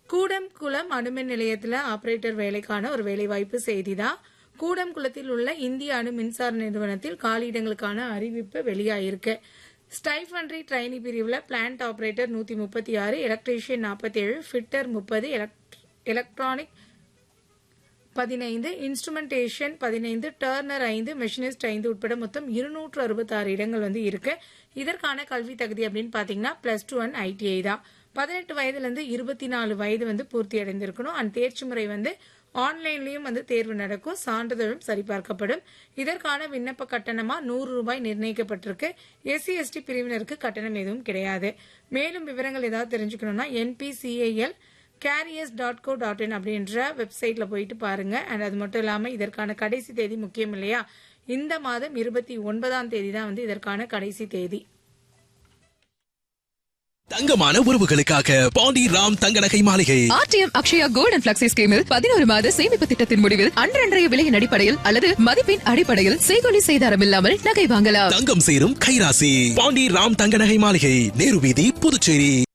கூடம்குளம் அணுமின் நிலையத்தில் ஆபரேட்டர் வேலைக்கான ஒரு வேலைவாய்ப்பு செய்தி தான் கூடம்குளத்தில் உள்ள இந்திய அணு மின்சார நிறுவனத்தில் காலியிடங்களுக்கான அறிவிப்பு வெளியாயிருக்கு ஸ்டைஃபன்ட்ரி ட்ரைனி பிரிவில் பிளான்ட் ஆபரேட்டர் நூற்றி முப்பத்தி ஆறு எலக்ட்ரீஷியன் நாற்பத்தேழு ஃபிட்டர் முப்பது எலக்ட்ரானிக் பதினைந்து இன்ஸ்ட்ருமெண்டேஷன் பதினைந்து டர்னர் ஐந்து மெஷினிஸ்ட் ஐந்து உட்பட மொத்தம் இருநூற்று அறுபத்தாறு இடங்கள் வந்து இருக்கு இதற்கான கல்வி தகுதி அப்படின்னு பாத்தீங்கன்னா பிளஸ் டூ அண்ட் ஐடிஐ தான் பதினெட்டு வயதுலேருந்து இருபத்தி நாலு வயது வந்து பூர்த்தி அடைந்திருக்கணும் அண்ட் தேர்ச்சி முறை வந்து ஆன்லைன்லயும் வந்து தேர்வு நடக்கும் சான்றிதழும் சரிபார்க்கப்படும் இதற்கான விண்ணப்ப கட்டணமா நூறு ரூபாய் நிர்ணயிக்கப்பட்டிருக்கு எஸ்சி எஸ்டி பிரிவினருக்கு கட்டணம் எதுவும் கிடையாது மேலும் விவரங்கள் ஏதாவது தெரிஞ்சுக்கணும்னா NPCIL careers dot co dot in அப்படின்ற வெப்சைட்ல போயிட்டு பாருங்க அண்ட் அது மட்டும் இல்லாம இதற்கான கடைசி தேதி முக்கியம் இல்லையா இந்த மாதம் இருபத்தி ஒன்பதாம் தேதி தான் வந்து இதற்கான கடைசி தேதி தங்கமான உறவுகளுக்காக பாண்டி ராம் தங்க நகை மாளிகை RTM Akshaya gold and flexi ஸ்கீமில் பதினோரு மாத சேமிப்பு திட்டத்தின் முடிவில் அன்றன்றைய விலையின் அடிப்படையில் அல்லது மதிப்பின் அடிப்படையில் செய்கொலி செய்தாரம் இல்லாமல் நகை வாங்கலாம் தங்கம் சேரும் கைராசி பாண்டி ராம் தங்க நகை மாளிகை நேரு வீதி புதுச்சேரி